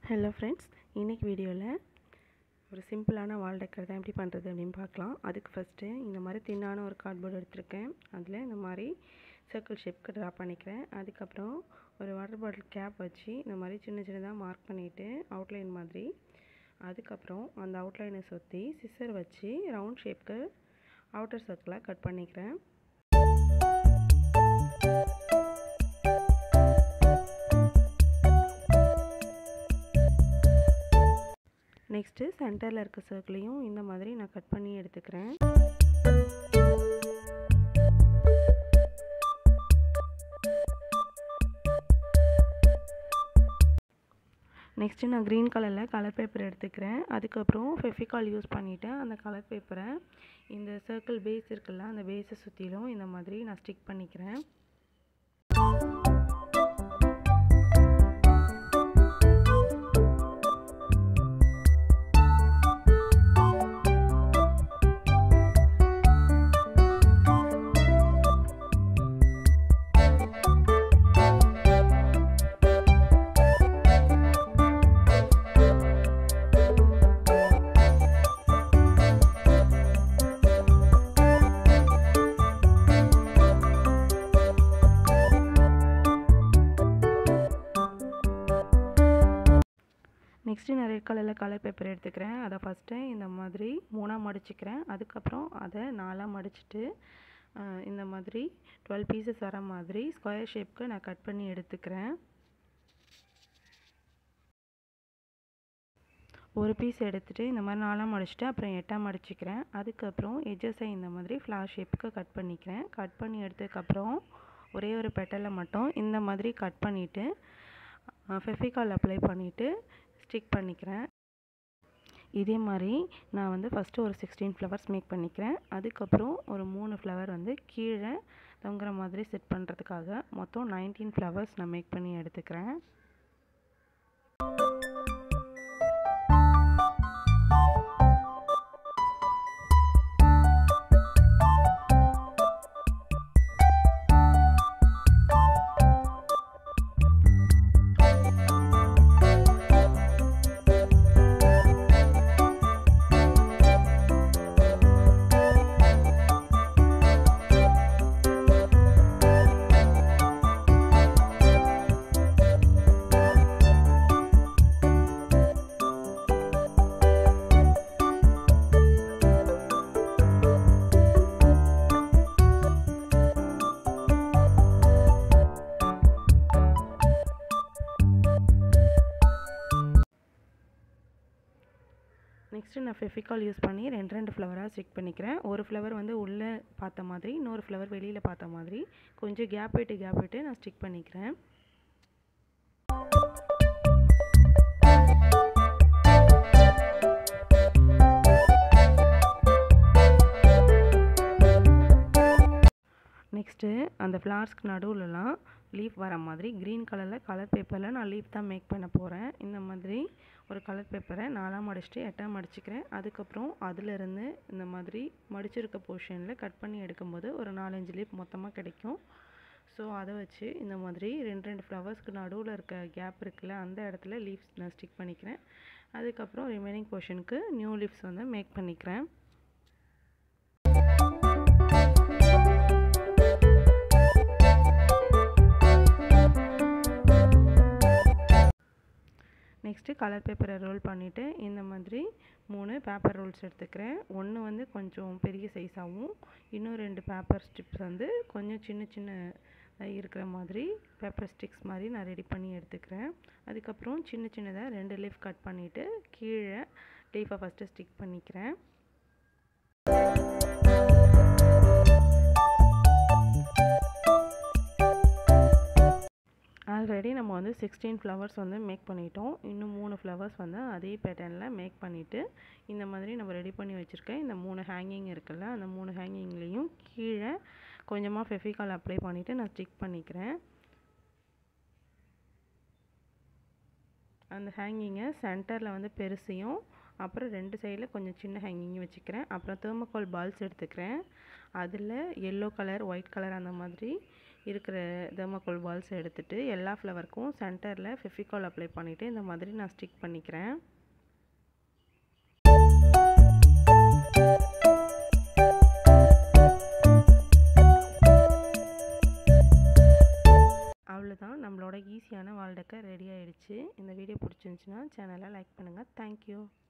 hello friends இன்றைக்கி வீடியோவில் ஒரு சிம்பிளான வால் டெக்கர் தான் எப்படி பண்ணுறது அப்படின்னு பார்க்கலாம் அதுக்கு ஃபஸ்ட்டு இந்த மாதிரி தின்னான ஒரு கார்ட்போர்டு எடுத்திருக்கேன் அதில் இந்த மாதிரி சர்க்கிள் ஷேப்க்கு ட்ரா பண்ணிக்கிறேன் அதுக்கப்புறம் ஒரு வாட்டர் பாட்டில் கேப் வச்சு இந்த மாதிரி சின்ன சின்னதாக மார்க் பண்ணிவிட்டு அவுட்லைன் மாதிரி அதுக்கப்புறம் அந்த அவுட்லைனை சுற்றி சிசர் வச்சு ரவுண்ட் ஷேப்க்கு அவுட்டர் சர்க்கிளாக கட் பண்ணிக்கிறேன் நெக்ஸ்ட்டு சென்டரில் இருக்க சர்க்கிளையும் இந்த மாதிரி நான் கட் பண்ணி எடுத்துக்கிறேன் நெக்ஸ்ட்டு நான் க்ரீன் கலரில் கலர் பேப்பர் எடுத்துக்கிறேன் அதுக்கப்புறம் ஃபெஃபிகால் யூஸ் பண்ணிவிட்டு அந்த கலர் பேப்பரை இந்த சர்க்கிள் பேஸ் இருக்குல்ல அந்த பேஸை சுற்றிலும் இந்த மாதிரி நான் ஸ்டிக் பண்ணிக்கிறேன் நெக்ஸ்ட்டு நான் ரெட் கலரில் கலர் பேப்பர் எடுத்துக்கிறேன் அதை ஃபஸ்ட்டு இந்த மாதிரி மூணாக மடிச்சுக்கிறேன் அதுக்கப்புறம் அதை நாலாக மடிச்சுட்டு இந்த மாதிரி டுவெல் பீசஸ் வர மாதிரி ஸ்கொயர் ஷேப்க்கு நான் கட் பண்ணி எடுத்துக்கிறேன் ஒரு பீஸ் எடுத்துகிட்டு இந்த மாதிரி நாலாக மடிச்சுட்டு அப்புறம் எட்டாக மடிச்சுக்கிறேன் அதுக்கப்புறம் எஜ்ஜஸை இந்த மாதிரி ஃப்ளார் ஷேப்புக்கு கட் பண்ணிக்கிறேன் கட் பண்ணி எடுத்ததுக்கப்புறம் ஒரே ஒரு பெட்டலை மட்டும் இந்த மாதிரி கட் பண்ணிவிட்டு ஃபெஃபிகால் அப்ளை பண்ணிவிட்டு ஸ்டிக் பண்ணிக்கிறேன் இதே மாதிரி நான் வந்து ஃபஸ்ட்டு ஒரு சிக்ஸ்டீன் ஃப்ளவர்ஸ் மேக் பண்ணிக்கிறேன் அதுக்கப்புறம் ஒரு மூணு ஃப்ளவர் வந்து கீழே தொங்குற மாதிரி செட் பண்ணுறதுக்காக மொத்தம் நைன்டீன் ஃப்ளவர்ஸ் நான் மேக் பண்ணி எடுத்துக்கிறேன் நெக்ஸ்ட்டு நான் ஃபெஃபிகால் யூஸ் பண்ணி ரெண்டு ரெண்டு ஃப்ளவராக ஸ்டிக் பண்ணிக்கிறேன் ஒரு ஃப்ளவர் வந்து உள்ளே பார்த்த மாதிரி இன்னொரு ஃப்ளவர் வெளியில் பார்த்த மாதிரி கொஞ்சம் கேப் விட்டு கேப் விட்டு நான் ஸ்டிக் பண்ணிக்கிறேன் நெக்ஸ்ட்டு அந்த ஃப்ளார்ஸ்க்கு நடுவில்லாம் லீஃப் வர மாதிரி க்ரீன் கலரில் கலர் பேப்பரில் நான் லீஃப் தான் மேக் பண்ண போகிறேன் இந்த மாதிரி ஒரு கலர் பேப்பரை நாலாக மடிச்சுட்டு எட்டாக மடிச்சுக்கிறேன் அதுக்கப்புறம் அதிலிருந்து இந்த மாதிரி மடிச்சிருக்க போர்ஷனில் கட் பண்ணி எடுக்கும்போது ஒரு நாலஞ்சு லீஃப் மொத்தமாக கிடைக்கும் ஸோ அதை வச்சு இந்த மாதிரி ரெண்டு ரெண்டு ஃப்ளவர்ஸ்க்கு நடுவில் இருக்க கேப் இருக்குல்ல அந்த இடத்துல லீவ்ஸ் நான் ஸ்டிக் பண்ணிக்கிறேன் அதுக்கப்புறம் ரிமைனிங் போர்ஷனுக்கு நியூ லீவ்ஸ் வந்து மேக் பண்ணிக்கிறேன் நெக்ஸ்ட்டு கலர் பேப்பரை ரோல் பண்ணிவிட்டு இந்த மாதிரி மூணு பேப்பர் ரோல்ஸ் எடுத்துக்கிறேன் ஒன்று வந்து கொஞ்சம் பெரிய சைஸாகவும் இன்னும் ரெண்டு பேப்பர் ஸ்ட்ரிப்ஸ் வந்து கொஞ்சம் சின்ன சின்ன இருக்கிற மாதிரி பேப்பர் ஸ்டிக்ஸ் மாதிரி நான் ரெடி பண்ணி எடுத்துக்கிறேன் அதுக்கப்புறம் சின்ன சின்னதாக ரெண்டு லீஃப் கட் பண்ணிவிட்டு கீழே லீஃபை ஃபஸ்ட்டு ஸ்டிக் பண்ணிக்கிறேன் ஆல்ரெடி நம்ம வந்து சிக்ஸ்டீன் ஃப்ளவர்ஸ் வந்து மேக் பண்ணிட்டோம் இன்னும் மூணு ஃப்ளவர்ஸ் வந்து அதே பேட்டர்னில் மேக் பண்ணிவிட்டு இந்த மாதிரி நம்ம ரெடி பண்ணி வச்சுருக்கேன் இந்த மூணு ஹேங்கிங் இருக்குல்ல அந்த மூணு ஹேங்கிங்லேயும் கீழே கொஞ்சமாக ஃபெஃபிகால் அப்ளை பண்ணிவிட்டு நான் ஸ்டிக் பண்ணிக்கிறேன் அந்த ஹேங்கிங்கை சென்டரில் வந்து பெருசையும் அப்புறம் ரெண்டு சைடில் கொஞ்சம் சின்ன ஹேங்கிங் வச்சுக்கிறேன் அப்புறம் தேர்மோகால் பால்ஸ் எடுத்துக்கிறேன் அதில் எல்லோ கலர் ஒயிட் கலர் அந்த மாதிரி இருக்கிற தெர்மாக்கோல் பால்ஸ் எடுத்துகிட்டு எல்லா ஃப்ளவருக்கும் சென்டரில் ஃபெஃபிகால் அப்ளை பண்ணிவிட்டு இந்த மாதிரி நான் ஸ்டிக் பண்ணிக்கிறேன் அவ்வளோதான் நம்மளோட ஈஸியான வால் டெக்கர் ரெடி ஆகிடுச்சு இந்த வீடியோ பிடிச்சிருந்துச்சின்னா சேனலை லைக் பண்ணுங்கள் தேங்க்யூ